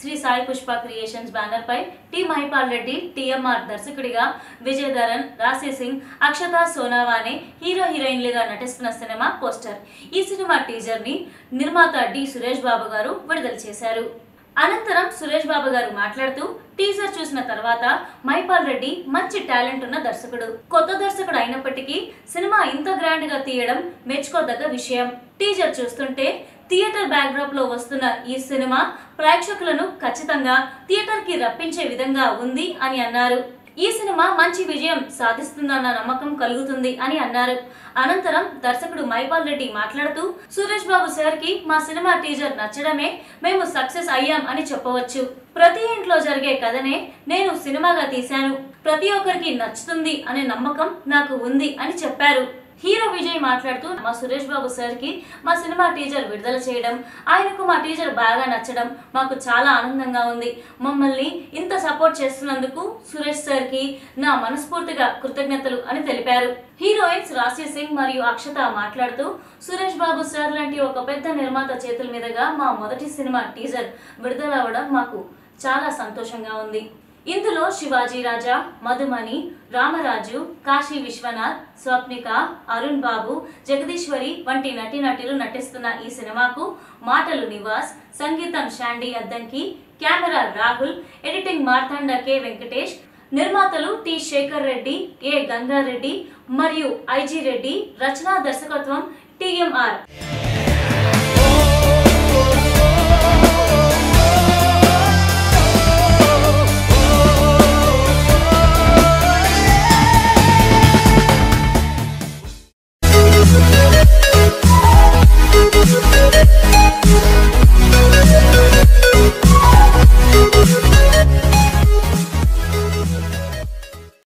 Shri Sai Pushpa creations banner పై T Mahipal Reddy TMR దర్శకుడిగా Vijayadharan Rashi Singh Akshata Sonawane hero హీరోయిన్లుగా నటిస్తున్న సినిమా పోస్టర్ ఈ సినిమా టీజర్ ని నిర్మాత డి సురేష్ బాబు గారు విడుదల చేశారు అనంతరం సురేష్ బాబు గారు మాట్లాడుతూ టీజర్ చూసిన తర్వాత మైపాల్ రెడ్డి మంచి టాలెంట్ ఉన్న దర్శకుడు కొత్త దర్శకుడు అయినప్పటికీ సినిమా ఇంత గ్రాండ్ గా తీయడం మెచ్చుకోదగ్గ విషయం టీజర్ చూస్తుంటే థియేటర్ బ్యాక్డ్రాప్ లో వస్తున్న ఈ సినిమా ప్రేక్షకులను ఖచ్చితంగా థియేటర్ కి రప్పించే విధంగా ఉంది అని అన్నారు ఈ సినిమా మంచి విజయం సాధిస్తుందన్న నమ్మకం కలుగుతుంది అని అన్నారు అనంతరం దర్శకుడు మైపాల్ రెడ్డి మాట్లాడుతూ సురేష్ బాబు సార్ కి మా సినిమా టీజర్ నచ్చడమే మేము సక్సెస్ అయ్యాం అని చెప్పవచ్చు ప్రతి ఇంట్లో జరిగే కథనే నేను సినిమాగా తీశాను ప్రతి ఒక్కరికి నచ్చుతుంది అనే నమ్మకం నాకు ఉంది అని చెప్పారు హీరో విజయ్ మాట్లాడుతూ మా సురేష్ బాబు సార్ కి మా సినిమా టీజర్ విడుదల చేయడం ఆయనకు మా టీజర్ బాగా నచ్చడం మాకు చాలా ఆనందంగా ఉంది మమ్మల్ని ఇంత సపోర్ట్ చేస్తున్నందుకు సురేష్ సార్ కి నా మనస్ఫూర్తిగా కృతజ్ఞతలు అని తెలిపారు హీరోయిన్స్ రాశి సింగ్ మరియు అక్షత మాట్లాడుతూ సురేష్ బాబు సార్ లాంటి ఒక పెద్ద నిర్మాత చేతుల మీదుగా మా మొదటి సినిమా టీజర్ విడుదలవ్వడం మాకు చాలా సంతోషంగా ఉంది ఇందులో శివాజీ రాజా మధుమణి రామరాజు కాశీ విశ్వనాథ్ స్వప్నిక అరుణ్ బాబు జగదీశ్వరి వంటి నటీనటులు నటిస్తున్న ఈ సినిమాకు మాటలు నివాస్ సంగీతం Shandy Addanki camera Rahul editing Marthanda K Venkatesh నిర్మాతలు టి శేఖర్ రెడ్డి ఏ గంగారెడ్డి మరియు ఐజీ రెడ్డి రచనా దర్శకత్వం టిఎంఆర్